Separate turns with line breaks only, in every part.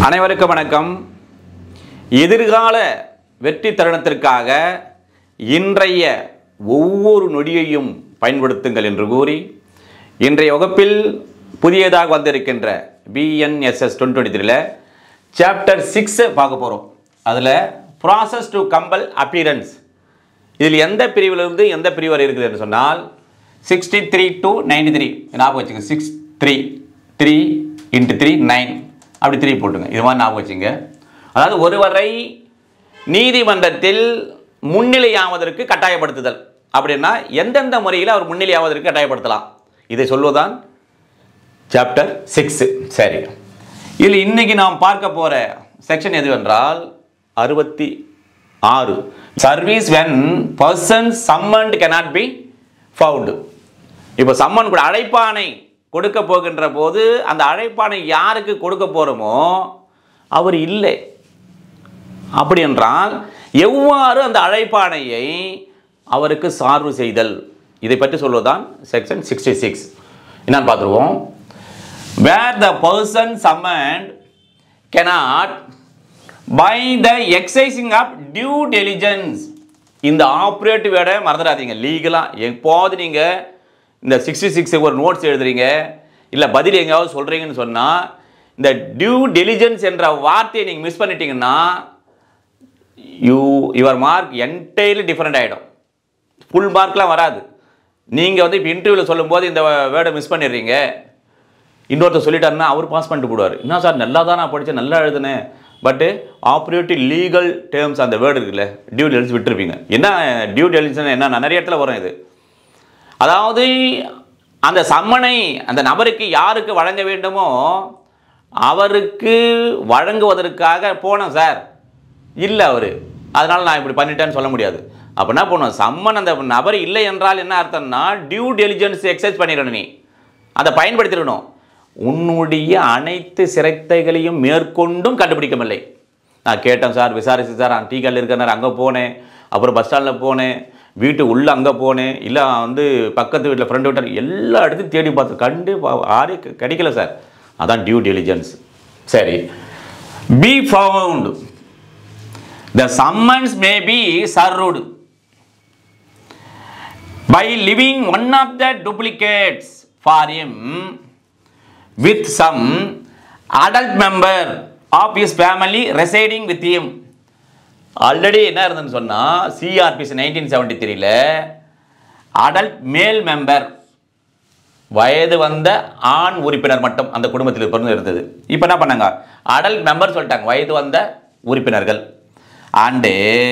அனைவருக்கும் வணக்கம் எதிர்கால வெற்றி தருணத்திற்காக இன்றைய ஒவ்வொரு நொடியையும் பயன்படுத்துங்கள் என்று கூறி இன்றைய வகுப்பில் புதியதாக வந்திருக்கின்ற பிஎன்எஸ்எஸ் டுவெண்ட்டி டுவெண்ட்டி த்ரீல சாப்டர் சிக்ஸை பார்க்க போகிறோம் அதில் ப்ராசஸ் டு கம்பல் அப்பியரன்ஸ் இதில் எந்த பிரிவிலிருந்து எந்த பிரிவு வரை இருக்குது என்று சொன்னால் sixty three to ninety three ஞாபகம் வச்சுங்க six three three into three nine அப்படி த்ரீ போட்டுங்க இது மாதிரி ஞாபகம் வச்சுங்க அதாவது ஒருவரை நீதிமன்றத்தில் முன்னிலையாவதற்கு கட்டாயப்படுத்துதல் அப்படின்னா எந்தெந்த முறையில் அவர் முன்னிலையாவதற்கு கட்டாயப்படுத்தலாம் இதை சொல்வதுதான் சாப்டர் சிக்ஸு சரி இதில் இன்னைக்கு நாம் பார்க்க போகிற செக்ஷன் எதுவென்றால் அறுபத்தி ஆறு service when person summoned cannot be found இப்போ சம்மன் கூட அழைப்பானை கொடுக்க போகின்ற போது அந்த அழைப்பானை யாருக்கு கொடுக்க போகிறோமோ அவர் இல்லை அப்படி என்றால் எவ்வாறு அந்த அழைப்பானையை அவருக்கு சார்பு செய்தல் இதை பற்றி சொல்வதுதான் செக்ஷன் சிக்ஸ்டி சிக்ஸ் என்னன்னு பார்த்துருவோம் where the person summoned cannot by the exercising of due diligence இந்த ஆப்ரேட்டிவ் வேர்டை மறந்துடாதீங்க லீகலாக எப்போது நீங்கள் இந்த சிக்ஸ்டி சிக்ஸுக்கு ஒரு நோட்ஸ் எழுதுறீங்க இல்லை பதில் எங்கேயாவது சொல்கிறீங்கன்னு சொன்னால் இந்த டியூ டெலிஜென்ஸ் என்ற வார்த்தையை நீங்கள் மிஸ் பண்ணிட்டீங்கன்னா you your mark entirely different ஆகிடும் ஃபுல் மார்க்லாம் வராது நீங்கள் வந்து இப்போ இன்டர்வியூவில் சொல்லும்போது இந்த வேர்டை மிஸ் பண்ணிடுறீங்க இன்னொருத்தர் சொல்லிட்டாருன்னா அவர் பாஸ் பண்ணிட்டு போடுவார் என்ன சார் நல்லா தான் நான் படித்தேன் நல்லா எழுதுனேன் பட்டு ஆப்ரேட்டிவ் லீகல் டேர்ம்ஸ் அந்த வேர்டு இருக்குல்ல டியூ டெலிஜன்ஸ் விட்டுருப்பீங்க என்ன டியூ டெலிஜன்ஸ் என்ன நிறைய இடத்துல வரும் இது அதாவது அந்த சம்மனை அந்த நபருக்கு யாருக்கு வழங்க வேண்டுமோ அவருக்கு வழங்குவதற்காக போனோம் சார் இல்லை அவர் அதனால் நான் இப்படி பண்ணிட்டேன்னு சொல்ல முடியாது அப்போ என்ன பண்ணுவோம் சம்மன் அந்த நபர் இல்லை என்றால் என்ன அர்த்தம்னா டியூ டெலிஜென்ஸ் எக்ஸசைஸ் பண்ணிடணும் நீ அதை பயன்படுத்திடணும் உன்னுடைய அனைத்து சிரத்தைகளையும் மேற்கொண்டும் கண்டுபிடிக்கவில்லை நான் கேட்டேன் சார் விசாரிச்சு சார் நான் டீ கல்ல இருக்கிறார் அங்கே போனேன் அப்புறம் பஸ் ஸ்டாண்டில் போனேன் வீட்டு உள்ளே அங்கே போனேன் இல்லை வந்து பக்கத்து வீட்டில் ஃப்ரெண்டு வீட்டார் எல்லா இடத்தையும் தேடி பார்த்து கண்டு ஆறு கிடைக்கல சார் அதான் டியூ டெலிஜென்ஸ் சரி be found the summons may be served by leaving one of the duplicates for him with some adult member of his family residing with him already என்ன இருந்ததுன்னு சொன்னால் சிஆர்பிசி நைன்டீன் செவன்டி த்ரீல adult male member வயது வந்த ஆண் உறுப்பினர் மட்டும் அந்த குடும்பத்தில் பிறந்து இருந்தது இப்போ என்ன பண்ணாங்க அடல்ட் மெம்பர் சொல்லிட்டாங்க வயது வந்த உறுப்பினர்கள் and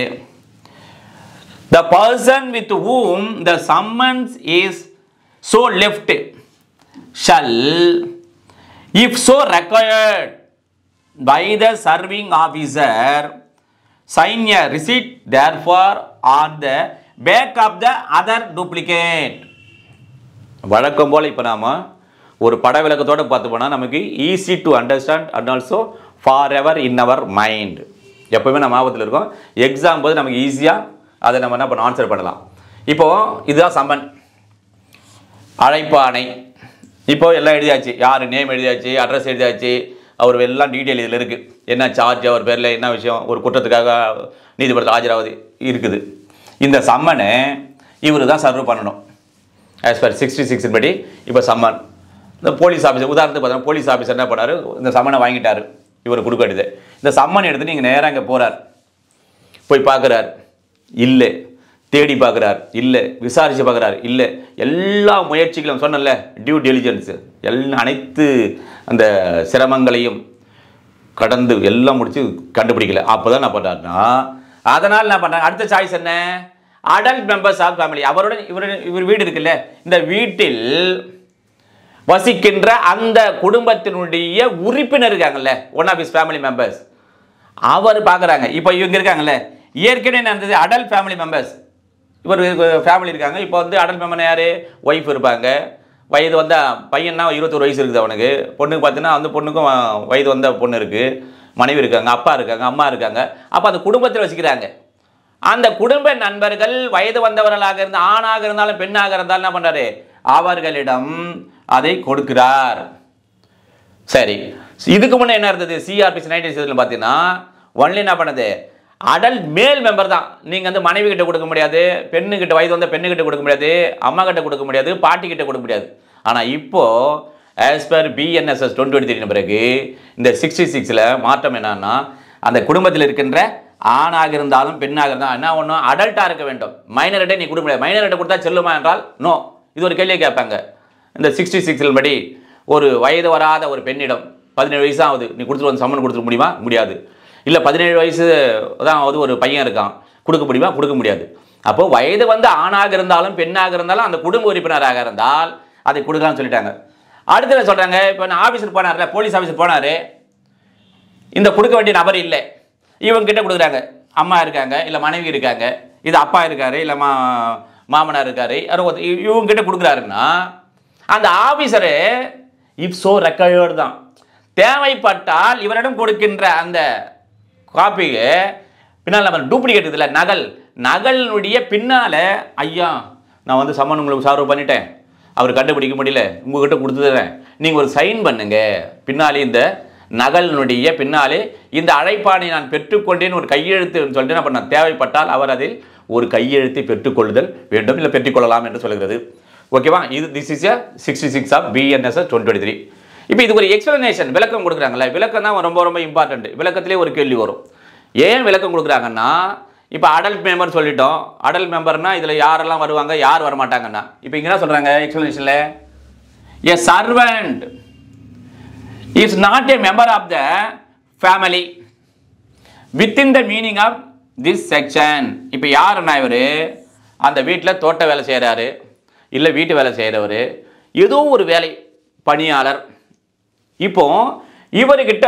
the person with whom the summons is so left shall if so required by the serving officer sign a receipt therefore on the back of the other duplicate வழக்கம் போல் இப்போ நாம ஒரு பட விளக்கத்தோடு பார்த்து போனால் நமக்கு easy to understand and also forever in our அவர் மைண்ட் எப்போவுமே நம்ம ஆபத்தில் இருக்கும் எக்ஸாம் போது நமக்கு ஈஸியாக அதை நம்ம என்ன பண்ண ஆன்சர் பண்ணலாம் இப்போது இதுதான் சம்மன் அழைப்பானை இப்போ எல்லாம் எழுதியாச்சு யார் நேம் எழுதியாச்சு அட்ரஸ் எழுதியாச்சு அவர் எல்லாம் டீட்டெயில் இதில் இருக்குது என்ன சார்ஜ் அவர் பேரில் என்ன விஷயம் ஒரு குற்றத்துக்காக நீதிமன்றத்தில் ஆஜராவது இருக்குது இந்த சம்மனை இவர் தான் சர்வ் பண்ணணும் ஆஸ் பர் சிக்ஸ்டி சிக்ஸின் படி இப்போ சம்மன் இந்த போலீஸ் ஆஃபீஸர் உதாரணத்துக்கு பார்த்தீங்கன்னா போலீஸ் ஆஃபீஸர் என்ன பண்ணாரு இந்த சம்மனை வாங்கிட்டாரு இவர் கொடுக்க வேண்டியது இந்த சம்மன் எடுத்து நீங்கள் நேராக இங்கே போகிறார் போய் பார்க்குறார் இல்லை தேடி பார்க்குறார் இல்லை விசாரித்து பார்க்குறாரு இல்லை எல்லா முயற்சிகளும் சொன்னல டியூ டெலிஜென்ஸு எல்லா அனைத்து அந்த சிரமங்களையும் கடந்து எல்லாம் முடிச்சு கண்டுபிடிக்கல அப்போ தான் என்ன பண்ணுறாருன்னா அதனால் என்ன பண்ணுறாங்க அடுத்த சாய்ஸ் என்ன அடல்ட் மெம்பர்ஸ் ஆஃப் ஃபேமிலி அவருடன் இவருடன் இவர் வீடு இருக்குல்ல இந்த வீட்டில் வசிக்கின்ற அந்த குடும்பத்தினுடைய உறுப்பினர் இருக்காங்கல்ல one of his family members அவர் பார்க்குறாங்க இப்போ இவங்க இருக்காங்கல்ல ஏற்கனவே நடந்தது அடல்ட் ஃபேமிலி மெம்பர்ஸ் இவர் ஃபேமிலி இருக்காங்க இப்போ வந்து அடல்ட் மெம்பர் யார் ஒய்ஃப் இருப்பாங்க வயது வந்த பையன்னா இருபத்தொரு வயசு இருக்குது அவனுக்கு பொண்ணுக்கு பார்த்தீங்கன்னா அந்த பொண்ணுக்கும் வயது வந்த பொண்ணு இருக்குது மனைவி இருக்காங்க அப்பா இருக்காங்க அம்மா இருக்காங்க அப்போ அந்த குடும்பத்தில் வசிக்கிறாங்க அந்த குடும்ப நண்பர்கள் வயது வந்தவர்களாக இருந்த ஆணாக இருந்தாலும் பெண்ணாக இருந்தாலும் என்ன பண்ணுறாரு அவர்களிடம் அதை கொடுக்கிறார் சரி இதுக்கு முன்னே என்ன இருந்தது சிஆர்பிசி நைன்டீன் இதில் பார்த்தீங்கன்னா ஒன்லி என்ன பண்ணது அடல்ட் மேல் மெம்பர் தான் நீங்கள் வந்து மனைவி கிட்ட கொடுக்க முடியாது பெண்ணுக்கிட்ட வயது வந்த பெண்ணுக்கிட்ட கொடுக்க முடியாது அம்மா கிட்ட கொடுக்க முடியாது பாட்டி கிட்ட கொடுக்க முடியாது ஆனால் இப்போ as per BNSS twenty twenty three பிறகு இந்த சிக்ஸ்டி சிக்ஸில் மாற்றம் என்னன்னா அந்த குடும்பத்தில் இருக்கின்ற ஆணாக இருந்தாலும் பெண்ணாக இருந்தாலும் என்ன ஒன்றும் அடல்ட்டாக இருக்க வேண்டும் மைனர்கிட்ட நீ கொடுக்க முடியாது மைனர்கிட்ட கொடுத்தா செல்லுமா என்றால் நோ இது ஒரு கேள்வியை கேட்பாங்க இந்த சிக்ஸ்டி சிக்ஸில் படி ஒரு வயது வராத ஒரு பெண்ணிடம் பதினேழு வயசு ஆகுது நீ கொடுத்துட்டு வந்து சம்மன் கொடுத்துட முடியுமா முடியாது இல்லை பதினேழு வயசு தான் ஆகுது ஒரு பையன் இருக்கான் கொடுக்க முடியுமா கொடுக்க முடியாது அப்போ வயது வந்து ஆணாக இருந்தாலும் பெண்ணாக இருந்தாலும் அந்த குடும்ப உறுப்பினராக இருந்தால் அதை கொடுக்கலாம்னு சொல்லிட்டாங்க அடுத்து என்ன சொல்கிறாங்க இப்போ நான் ஆஃபீஸுக்கு போனார்ல போலீஸ் ஆஃபீஸுக்கு போனார் இந்த கொடுக்க வேண்டிய நபர் இல்லை இவங்க கிட்ட கொடுக்குறாங்க அம்மா இருக்காங்க இல்லை மனைவி இருக்காங்க இது அப்பா இருக்காரு இல்லை மா மாமனார் இருக்காரு யாரோ ஒருத்தர் இவ- இவங்க கிட்ட கொடுக்குறாருன்னா அந்த ஆபீசரு இப் சோ ரெக்கையோடு தான் தேவைப்பட்டால் இவரிடம் கொடுக்கின்ற அந்த காப்பிக்கு பின்னால் நம்ம டூப்ளிகேட் இதில் நகல் நகலினுடைய பின்னால ஐயா நான் வந்து சம்மன் உங்களுக்கு சார்வ் பண்ணிட்டேன் அவர் கண்டுபிடிக்க முடியல உங்ககிட்ட கொடுத்துறேன் நீங்கள் ஒரு சைன் பண்ணுங்க பின்னாலே இந்த நகலினுடைய பின்னாலே இந்த அழைப்பானை நான் பெற்றுக்கொண்டேன் ஒரு கையெழுத்துன்னு சொல்லிட்டு என்ன பண்ண தேவைப்பட்டால் அவர் அதில் ஒரு கையெழுத்தை பெற்றுக்கொள்ளுதல் வேண்டும் இல்லை பெற்றுக்கொள்ளலாம் என்று சொல்கிறது ஓகேவா இது this is a sixty six of BNSS twenty three இப்போ இதுக்கு ஒரு எக்ஸ்பிளனேஷன் விளக்கம் கொடுக்குறாங்கல்ல விளக்கம் தான் ரொம்ப ரொம்ப இம்பார்ட்டன்ட் விளக்கத்திலே ஒரு கேள்வி வரும் ஏன் விளக்கம் கொடுக்குறாங்கன்னா இப்போ அடல்ட் மெம்பர் சொல்லிட்டோம் அடல்ட் மெம்பர்னா இதில் யாரெல்லாம் வருவாங்க யார் வரமாட்டாங்கன்னா இப்போ இங்கே என்ன சொல்கிறாங்க எக்ஸ்பிளனேஷனில் a servant is not a member of the family within the meaning of this section இப்போ யாருன்னா இவர் அந்த வீட்டில் தோட்ட வேலை செய்கிறாரு இல்லை வீட்டு வேலை செய்கிறவர் ஏதோ ஒரு வேலை பணியாளர் இப்போ இவர்கிட்ட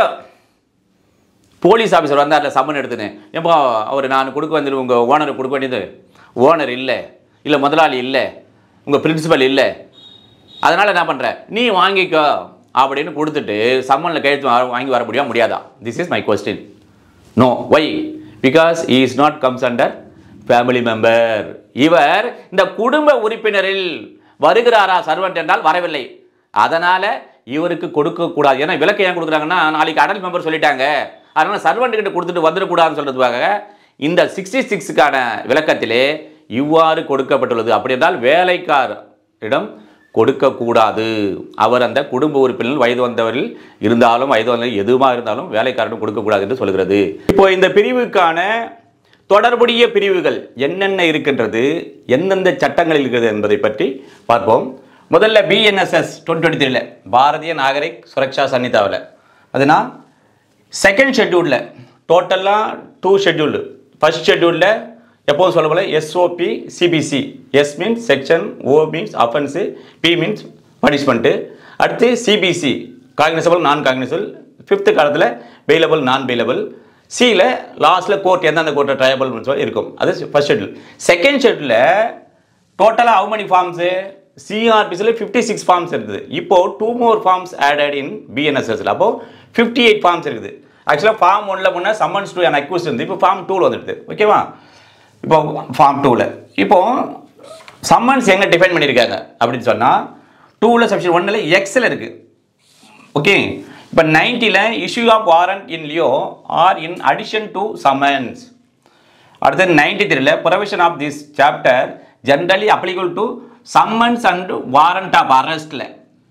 போலீஸ் ஆஃபீஸர் வந்தார்ல சம்மன் எடுத்துன்னு ஏப்பா அவர் நான் கொடுக்க வேண்டியது உங்கள் ஓனருக்கு கொடுக்க வேண்டியது ஓனர் இல்லை இல்லை முதலாளி இல்லை உங்கள் பிரின்சிபல் இல்லை அதனால் என்ன பண்ணுற நீ வாங்கிக்கோ அப்படின்னு கொடுத்துட்டு சம்மனில் கையெழுத்து வா- வாங்கி வர முடியுமா முடியாதா this is my question no why because he is not comes under family member இவர் இந்த குடும்ப உறுப்பினரில் வருகிறாரா சர்வெண்ட் என்றால் வரவில்லை அதனால இவருக்கு கொடுக்க கூடாது ஏன்னா விளக்கு ஏன் கொடுக்குறாங்கன்னா நாளைக்கு அடல் மெம்பர் சொல்லிட்டாங்க அதனால சர்வெண்ட் கிட்ட கொடுத்துட்டு வந்துடக்கூடாதுன்னு சொல்றதுக்காக இந்த சிக்ஸ்டி சிக்ஸுக்கான விளக்கத்திலே இவ்வாறு கொடுக்கப்பட்டுள்ளது அப்படி என்றால் வேலைக்காரிடம் கொடுக்கக்கூடாது அவர் அந்த குடும்ப உறுப்பினர் வயது வந்தவரில் இருந்தாலும் வயது வந்த எதுவாக இருந்தாலும் வேலைக்காரனும் கொடுக்கக்கூடாது என்று சொல்கிறது இப்போ இந்த பிரிவுக்கான தொடர்புடைய பிரிவுகள் என்னென்ன இருக்கின்றது எந்தெந்த சட்டங்கள் இருக்கிறது என்பதை பற்றி பார்ப்போம் முதல்ல பிஎன்எஸ்எஸ் டுவெண்ட்டி டுவெண்ட்டி த்ரீல பாரதிய நாகரிக் சுரக்ஷா சன்னிதாவில் அதுனா செகண்ட் ஷெட்யூலில் டோட்டலாக டூ ஷெட்யூல்டு ஃபர்ஸ்ட் ஷெட்யூலில் எப்போதும் சொல்ல போல SOP CPC S means section O means offence P means punishment அடுத்து CPC cognizable non cognizable fifth காலத்தில் பெயிலபிள் நான் பெயிலபிள் சியில் லாஸ்ட்டில் கோர்ட் எந்தெந்த கோர்ட்டில் ட்ரையபிள் சொல்லி இருக்கும் அது ஃபர்ஸ்ட் ஷெட்யூல் செகண்ட் ஷெட்யூலில் டோட்டலாக ஹவு many ஃபார்ம்ஸு சிஆர்பிஸில் ஃபிஃப்டி சிக்ஸ் ஃபார்ம்ஸ் இருக்குது இப்போ two more forms added in பிஎன்எஸ்எஸ்ல அப்போ ஃபிஃப்டி எயிட் ஃபார்ம்ஸ் இருக்குது ஆக்சுவலாக ஃபார்ம் ஒன்ல முன்னே சம்மன்ஸ் டூ அண்ட் அக்யூஸ் இருந்து இப்போ ஃபார்ம் டூவில் வந்துடுது ஓகேவா இப்போ ஃபார்ம் டூவில் இப்போ சம்மன்ஸ் எங்கே டிஃபைன் பண்ணியிருக்காங்க அப்படின்னு சொன்னால் டூவில் செக்ஷன் ஒன்னில் எக்ஸில் இருக்குது ஓகே இப்போ நைன்ட்டியில் issue of warrant in lieu or in addition to summons அடுத்தது நைன்டி த்ரீல provision of this chapter generally applicable to summons and warrant of அரெஸ்டில்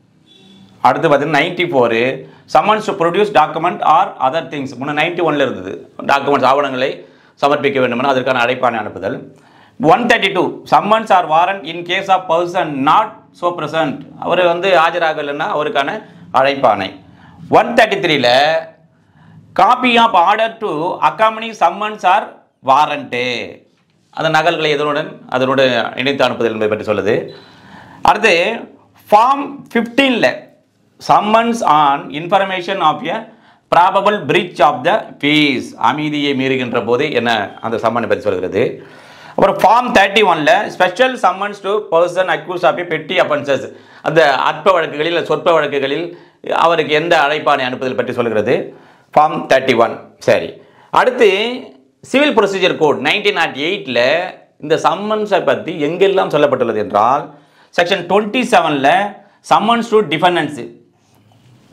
அடுத்து பார்த்தீங்கன்னா ninety four summons to produce document or other things முன்ன ninety ஒன்ல இருந்தது documents ஆவணங்களை சமர்ப்பிக்க வேண்டுமென அதற்கான அழைப்பானை அனுப்புதல் one thirty two summons or warrant in case of person not so present அவர் வந்து ஆஜராகலைன்னா அவருக்கான அழைப்பானை ஒன் தேர்ட்டி த்ரீல copy of order to accompany summons or warrant அந்த நகல்களை எதனுடன் அதனோடு இணைத்து அனுப்புதல் என்பதை பற்றி சொல்லுது அடுத்து ஃபார்ம் ஃபிஃப்டீனில் summons on information of a probable breach of the peace அமைதியை மீறுகின்ற போது என்ன அந்த சம்மனை பற்றி சொல்கிறது அப்புறம் ஃபார்ம் தேர்ட்டி ஒனில் special summons to person accused of a petty offences அந்த அற்ப வழக்குகளில் இல்ல சொற்ப வழக்குகளில் அவருக்கு எந்த அழைப்பானை அனுப்புதல் பற்றி சொல்கிறது ஃபார்ம் தேர்ட்டி ஒன் சரி அடுத்து civil procedure code nineteen nought எயிட்டில் இந்த சம்மன்ஸை பற்றி எங்கெல்லாம் சொல்லப்பட்டுள்ளது என்றால் செக்ஷன் டுவெண்ட்டி செவனில் சம்மன்ஸ் டு டிஃபெண்டன்ஸு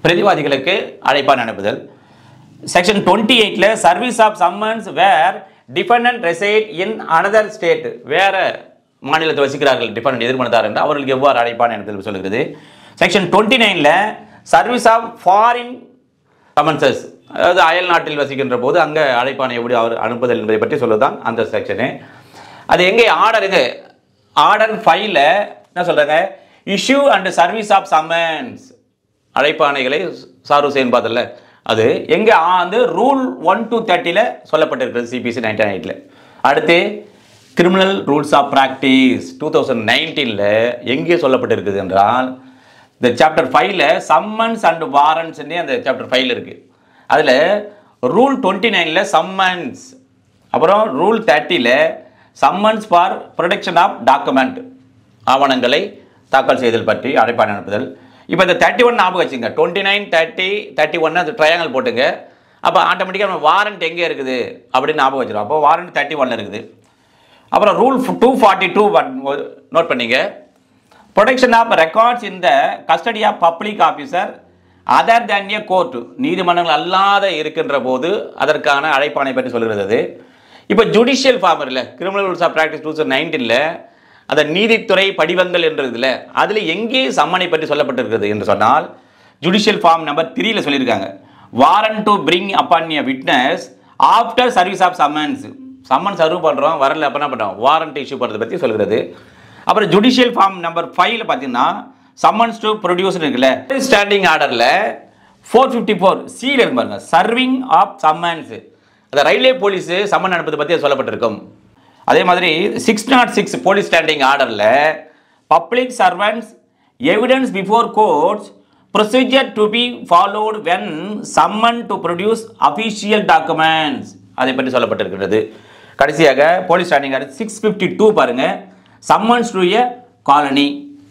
பிரதிவாதிகளுக்கு அழைப்பான் அனுப்புதல் செக்ஷன் டுவெண்ட்டி எயிட்டில் service of summons where defendant reside in another state வேற மாநிலத்தில் வசிக்கிறார்கள் டிபெண்டன்ட் எதிர்மனதார் என்று அவர்களுக்கு எவ்வாறு அழைப்பான் என்பதில் சொல்கிறது செக்ஷன் டுவெண்ட்டி நைனில் சர்வீஸ் ஆஃப் ஃபாரின் கமன்சஸ் அதாவது அயல் நாட்டில் வசிக்கின்ற போது அங்கே அழைப்பானை எப்படி அவர் அனுப்புதல் என்பதை பற்றி சொல்லுதான் அந்த செக்ஷனு அது எங்கே ஆர்டருங்க ஆர்டர் ஃபைவ்ல என்ன சொல்கிறாங்க issue and service of summons அழைப்பாணைகளை சாரு சேன் பார்த்தல அது எங்கே வந்து ரூல் ஒன் டூ தேர்ட்டியில் சொல்லப்பட்டிருக்கிறது சிபிசி நைன்டீன் எயிட்டில் அடுத்து criminal rules of practice two thousand நைன்டீனில் எங்கே சொல்லப்பட்டிருக்குது என்றால் இந்த சாப்டர் ஃபைவ்ல சம்மன்ஸ் அண்ட் வாரண்ட்ஸ்னே அந்த சாப்டர் ஃபைவ்ல இருக்குது அதில் ரூல் டுவெண்ட்டி நைனில் சம்மன்ஸ் அப்புறம் ரூல் தேர்ட்டியில் summons for production of document ஆவணங்களை தாக்கல் செய்தல் பற்றி அழைப்பான் அனுப்புதல் இப்போ இந்த தேர்ட்டி ஒன் ஞாபகம் வச்சுங்க twenty nine thirty thirty one அது ட்ரையாங்கல் போட்டுங்க அப்போ ஆட்டோமேட்டிக்காக நம்ம வாரண்ட் எங்கே இருக்குது அப்படின்னு ஞாபகம் வச்சிடும் அப்போ வாரண்ட் தேர்ட்டி ஒன்ல இருக்குது அப்புறம் rule two forty two note பண்ணீங்க production of records in the custody of public officer other than a court நீதிமன்றங்கள் அல்லாத இருக்கின்ற போது அதற்கான அழைப்பாணை பற்றி சொல்கிறது அது இப்போ ஜுடிஷியல் ஃபார்ம் இல்லை criminal rules of practice two thousand நைன்டீனில் அந்த நீதித்துறை படிவங்கள் என்றதுல அதில் எங்கே சம்மனை பற்றி சொல்லப்பட்டிருக்கிறது என்று சொன்னால் ஜுடிஷியல் ஃபார்ம் நம்பர் த்ரீல சொல்லியிருக்காங்க warrant to bring upon a witness after service of summons summon serve பண்ணுறோம் வரல அப்போ என்ன பண்ணுறோம் வாரண்ட் இஷ்யூ பண்ணுறதை பற்றி சொல்கிறது அப்புறம் ஜுடிஷியல் ஃபார்ம் நம்பர் ஃபைவ்ல பார்த்தீங்கன்னா சம்மன்ஸ் டு ப்ரொடியூஸ் இருக்குல்ல ஸ்டாண்டிங் ஆர்டரில் ஃபோர் ஃபிஃப்டி ஃபோர் சியில் இருக்கு பாருங்க சர்விங் ஆஃப் சம்மன்ஸ் அந்த ரயில்வே போலீஸ் சம்மன் அனுப்புறது பற்றி சொல்லப்பட்டிருக்கும் அதே மாதிரி six nought six police standing ஆர்டரில் public servants evidence before courts procedure to be followed when summon to produce official documents அதை பற்றி சொல்லப்பட்டிருக்கிறது கடைசியாக police standing order six fifty two பாருங்க சம்மன்ஸ் டு எ காலனி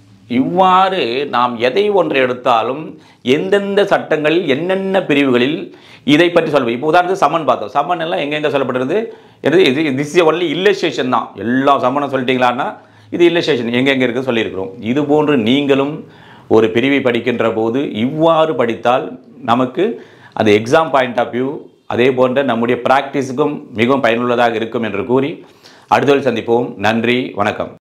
இவ்வாறு நாம் எதை ஒன்று எடுத்தாலும் எந்தெந்த சட்டங்களில் என்னென்ன பிரிவுகளில் இதை பற்றி சொல்வோம் இப்போ உதாரணத்துக்கு சம்மன் பார்த்தோம் சம்மன் எல்லாம் எங்கெங்க சொல்லப்பட்டிருக்குது இது இது திஸ் ஒன்லி இல்லஸ்ட்ரேஷன் தான் எல்லா சம்மனும் சொல்லிட்டீங்களான்னா இது இல்லஸ்ட்ரேஷன் எங்கெங்கே இருக்குது சொல்லியிருக்கிறோம் இது போன்று நீங்களும் ஒரு பிரிவை படிக்கின்ற போது இவ்வாறு படித்தால் நமக்கு அது எக்ஸாம் பாயிண்ட் ஆஃப் வியூ அதே போன்ற நம்முடைய ப்ராக்டிஸுக்கும் மிகவும் பயனுள்ளதாக இருக்கும் என்று கூறி அடுத்தவர்கள் சந்திப்போம் நன்றி வணக்கம்